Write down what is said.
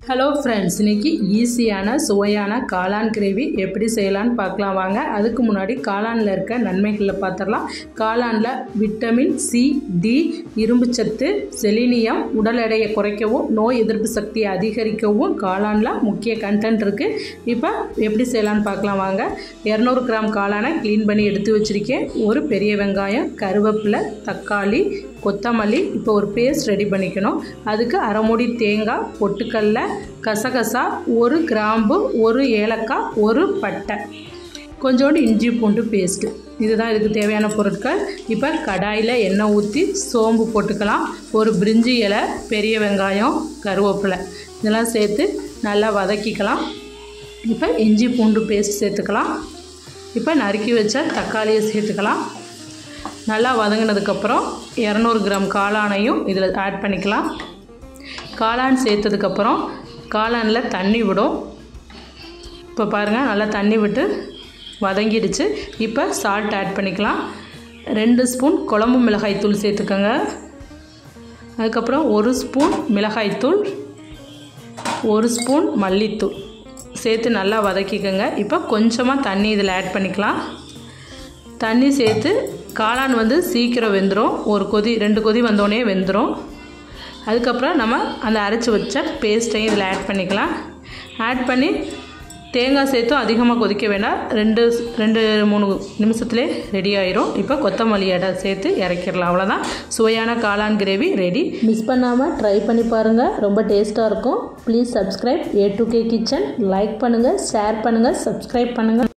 hello friends இன்னைக்கு ஈஸியான சுவையான காளான் கிரேவி எப்படி செய்யலான்னு பார்க்கலாம் வாங்க அதுக்கு முன்னாடி காளானில் இருக்க நன்மைகளை பார்த்துடலாம் காளானில் விட்டமின் சி டி இரும்புச்சத்து செலினியம் உடல் எடையை குறைக்கவும் நோய் எதிர்ப்பு சக்தியை அதிகரிக்கவும் காளானில் முக்கிய கண்டென்ட் இருக்குது இப்போ எப்படி செய்யலான்னு பார்க்கலாம் வாங்க இரநூறு கிராம் காளானை க்ளீன் பண்ணி எடுத்து வச்சுருக்கேன் ஒரு பெரிய வெங்காயம் கருவேப்பிலை தக்காளி கொத்தமல்லி இப்போ ஒரு பேஸ்ட் ரெடி பண்ணிக்கணும் அதுக்கு அரை மூடி தேங்காய் பொட்டுக்கடல கசகசா ஒரு கிராம்பு ஒரு ஏலக்காய் ஒரு பட்டை கொஞ்சோண்டு இஞ்சி பூண்டு பேஸ்ட்டு இதுதான் இதுக்கு தேவையான பொருட்கள் இப்போ கடாயில் எண்ணெய் ஊற்றி சோம்பு போட்டுக்கலாம் ஒரு பிரிஞ்சி இலை பெரிய வெங்காயம் கருவேப்பிலை இதெல்லாம் சேர்த்து நல்லா வதக்கிக்கலாம் இப்போ இஞ்சி பூண்டு பேஸ்ட் சேர்த்துக்கலாம் இப்போ நறுக்கி வச்ச தக்காளியை சேர்த்துக்கலாம் நல்லா வதங்கினதுக்கப்புறம் இரநூறு கிராம் காளானையும் இதில் ஆட் பண்ணிக்கலாம் காளான் சேர்த்ததுக்கப்புறம் காளானில் தண்ணி விடும் இப்போ பாருங்கள் நல்லா தண்ணி விட்டு வதங்கிடுச்சு இப்போ சால்ட் ஆட் பண்ணிக்கலாம் ரெண்டு ஸ்பூன் குழம்பு மிளகாய் தூள் சேர்த்துக்கோங்க அதுக்கப்புறம் ஒரு ஸ்பூன் மிளகாய்த்தூள் ஒரு ஸ்பூன் மல்லித்தூள் சேர்த்து நல்லா வதக்கிக்கோங்க இப்போ கொஞ்சமாக தண்ணி இதில் ஆட் பண்ணிக்கலாம் தண்ணி சேர்த்து காளான் வந்து சீக்கிரம் வெந்துடும் ஒரு கொதி ரெண்டு கொதி வந்தோடனே வெந்துடும் அதுக்கப்புறம் நம்ம அந்த அரைச்சி வச்ச பேஸ்ட்டையும் இதில் ஆட் பண்ணிக்கலாம் ஆட் பண்ணி தேங்காய் சேர்த்தும் அதிகமாக கொதிக்க வேண்டாம் ரெண்டு ரெண்டு மூணு நிமிஷத்துலேயே ரெடி ஆயிரும் இப்போ கொத்தமல்லி எடை சேர்த்து இறக்கிடலாம் அவ்வளோதான் சுவையான காளான் கிரேவி ரெடி மிஸ் பண்ணாமல் ட்ரை பண்ணி பாருங்கள் ரொம்ப டேஸ்ட்டாக இருக்கும் please subscribe A to K Kitchen like பண்ணுங்கள் ஷேர் பண்ணுங்கள் சப்ஸ்கிரைப் பண்ணுங்கள்